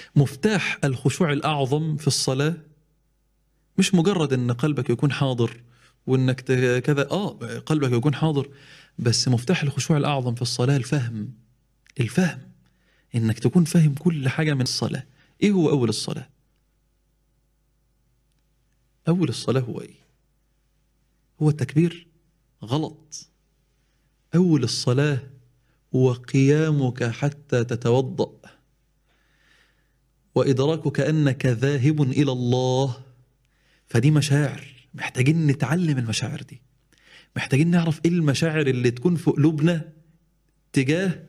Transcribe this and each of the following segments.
مفتاح الخشوع الأعظم في الصلاة مش مجرد أن قلبك يكون حاضر وأنك ت- كذا آه قلبك يكون حاضر بس مفتاح الخشوع الأعظم في الصلاة الفهم الفهم انك تكون فاهم كل حاجه من الصلاه ايه هو اول الصلاه اول الصلاه هو ايه هو التكبير غلط اول الصلاه هو قيامك حتى تتوضا وادراكك انك ذاهب الى الله فدي مشاعر محتاجين نتعلم المشاعر دي محتاجين نعرف ايه المشاعر اللي تكون في قلوبنا تجاه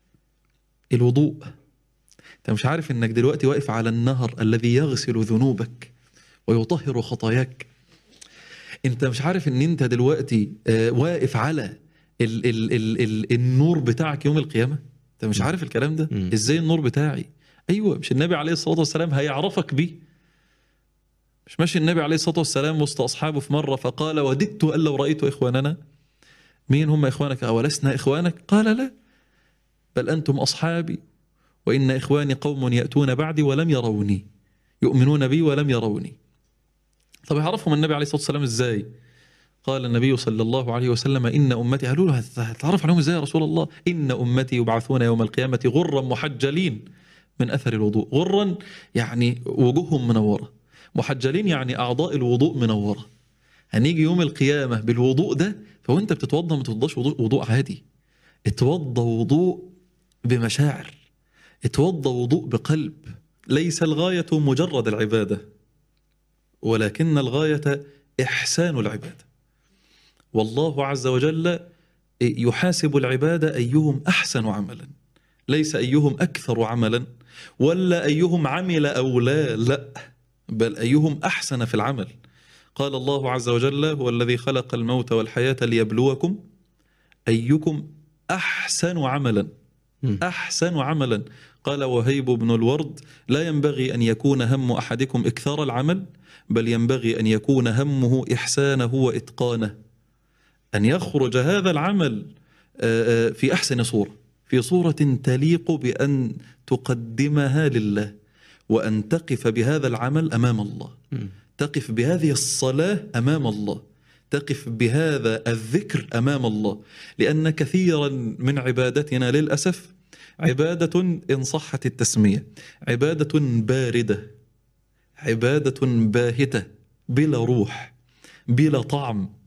الوضوء انت مش عارف انك دلوقتي واقف على النهر الذي يغسل ذنوبك ويطهر خطاياك انت مش عارف ان انت دلوقتي آه، واقف على ال ال ال ال النور بتاعك يوم القيامه انت مش عارف الكلام ده مم. ازاي النور بتاعي ايوه مش النبي عليه الصلاه والسلام هيعرفك بيه مش ماشي النبي عليه الصلاه والسلام وسط اصحابه في مره فقال وددت ان لو رايت اخواننا مين هم اخوانك اولسنا اخوانك قال لا بل أنتم أصحابي وإن إخواني قوم يأتون بعدي ولم يروني يؤمنون بي ولم يروني طب يعرفهم النبي عليه الصلاة والسلام إزاي قال النبي صلى الله عليه وسلم إن أمتي قالوا له هت- هتعرف عليهم إزاي يا رسول الله إن أمتي يبعثون يوم القيامة غرا محجلين من أثر الوضوء غرا يعني وجوههم منورة محجلين يعني أعضاء الوضوء منورة هنيجي يوم القيامة بالوضوء ده فوانت بتتوضى ما تتوضاش وضوء, وضوء عادي اتوضى وضوء بمشاعر اتوضى وضوء بقلب ليس الغاية مجرد العبادة ولكن الغاية إحسان العبادة والله عز وجل يحاسب العبادة أيهم أحسن عملا ليس أيهم أكثر عملا ولا أيهم عمل أو لا لا بل أيهم أحسن في العمل قال الله عز وجل هو الذي خلق الموت والحياة ليبلوكم أيكم أحسن عملا مم. أحسن عملا قال وهيب بن الورد لا ينبغي أن يكون هم أحدكم إكثار العمل بل ينبغي أن يكون همه إحسانه وإتقانه أن يخرج هذا العمل آه، آه، في أحسن صورة في صورة تليق بأن تقدمها لله وأن تقف بهذا العمل أمام الله مم. تقف بهذه الصلاة أمام الله تقف بهذا الذكر أمام الله لأن كثيرا من عبادتنا للأسف عبادة إن صحت التسمية عبادة باردة عبادة باهتة بلا روح بلا طعم